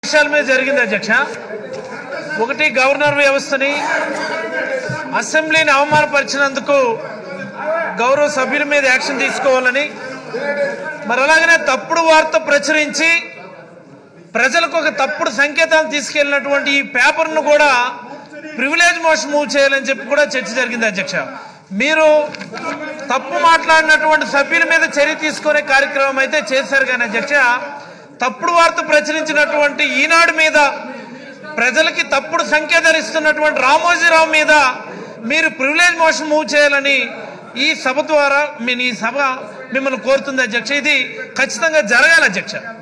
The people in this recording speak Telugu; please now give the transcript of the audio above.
విషయాల మీద జరిగింది అధ్యక్ష ఒకటి గవర్నర్ వ్యవస్థని అసెంబ్లీని అవమానపరిచినందుకు గౌరవ సభ్యుల మీద యాక్షన్ తీసుకోవాలని మరి అలాగనే తప్పుడు వార్త ప్రచురించి ప్రజలకు ఒక తప్పుడు సంకేతాలు తీసుకెళ్లినటువంటి ఈ పేపర్ను కూడా ప్రివిలేజ్ మోషన్ మూవ్ చేయాలని చెప్పి కూడా చర్చ జరిగింది అధ్యక్ష మీరు తప్పు మాట్లాడినటువంటి సభ్యుల మీద చర్య తీసుకునే కార్యక్రమం అయితే చేశారు కానీ అధ్యక్ష తప్పుడు వార్త ప్రచురించినటువంటి ఈనాడు మీద ప్రజలకి తప్పుడు సంకేతాలు ఇస్తున్నటువంటి రామోజీరావు మీద మీరు ప్రివిలేజ్ మోషన్ మూవ్ చేయాలని ఈ సభ ద్వారా మీ ఈ సభ మిమ్మల్ని కోరుతుంది అధ్యక్ష ఇది ఖచ్చితంగా జరగాలి అధ్యక్ష